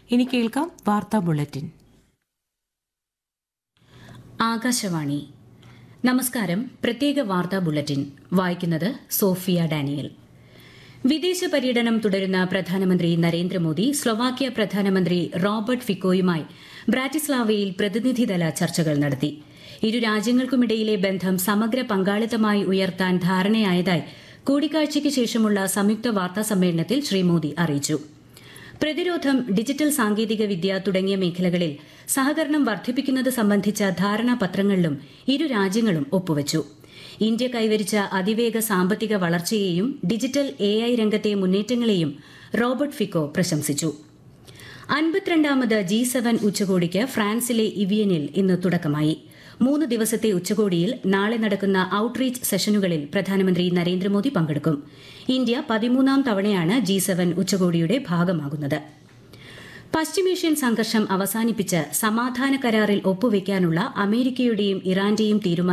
ഇനി കേൾക്കാം വാർത്താ ബുള്ളറ്റിൻ ആകാശവാണി നമസ്കാരം പ്രത്യേക വാർത്താ ബുള്ളറ്റിൻ വായിക്കുന്നത് സോഫിയ ഡാനിയൽ വിദേശ പര്യടനം തുടരുന്ന പ്രധാനമന്ത്രി നരേന്ദ്രമോദി സ്ലൊവാക്യ പ്രധാനമന്ത്രി റോബർട്ട് ഫിക്കോയുമായി ബ്രാറ്റിസ്ലാവയിൽ പ്രതിനിധിതല ചർച്ചകൾ നടത്തി ഇരു രാജ്യങ്ങൾക്കുമിടയിലെ ബന്ധം സമഗ്ര പങ്കാളിത്തമായി ഉയർത്താൻ ധാരണയായതായി കൂടിക്കാഴ്ചയ്ക്ക് ശേഷമുള്ള സംയുക്ത വാർത്താ സമ്മേളനത്തിൽ ശ്രീ മോദി അറിയിച്ചു പ്രതിരോധം ഡിജിറ്റൽ സാങ്കേതിക വിദ്യ തുടങ്ങിയ മേഖലകളിൽ സഹകരണം വർദ്ധിപ്പിക്കുന്നത് സംബന്ധിച്ച ധാരണാപത്രങ്ങളിലും ഇരു രാജ്യങ്ങളും ഒപ്പുവച്ചു ഇന്ത്യ കൈവരിച്ച അതിവേഗ സാമ്പത്തിക വളർച്ചയെയും ഡിജിറ്റൽ എ ഐ രംഗത്തെ മുന്നേറ്റങ്ങളെയും റോബർട്ട് ഫിക്കോ പ്രശംസിച്ചു അൻപത്തിരണ്ടാമത് ജി സെവൻ ഉച്ചകോടിക്ക് ഫ്രാൻസിലെ ഇവിയനിൽ ഇന്ന് തുടക്കമായി മൂന്ന് ദിവസത്തെ ഉച്ചകോടിയിൽ നാളെ നടക്കുന്ന ഔട്ട്റീച്ച് സെഷനുകളിൽ പ്രധാനമന്ത്രി നരേന്ദ്രമോദി പങ്കെടുക്കും ഇന്ത്യ പതിമൂന്നാം തവണയാണ് ജി സെവൻ ഉച്ചകോടിയുടെ ഭാഗമാകുന്നത് പശ്ചിമേഷ്യൻ സംഘർഷം അവസാനിപ്പിച്ച് സമാധാന കരാറിൽ ഒപ്പുവെക്കാനുള്ള അമേരിക്കയുടെയും ഇറാന്റെയും തീരുമാനം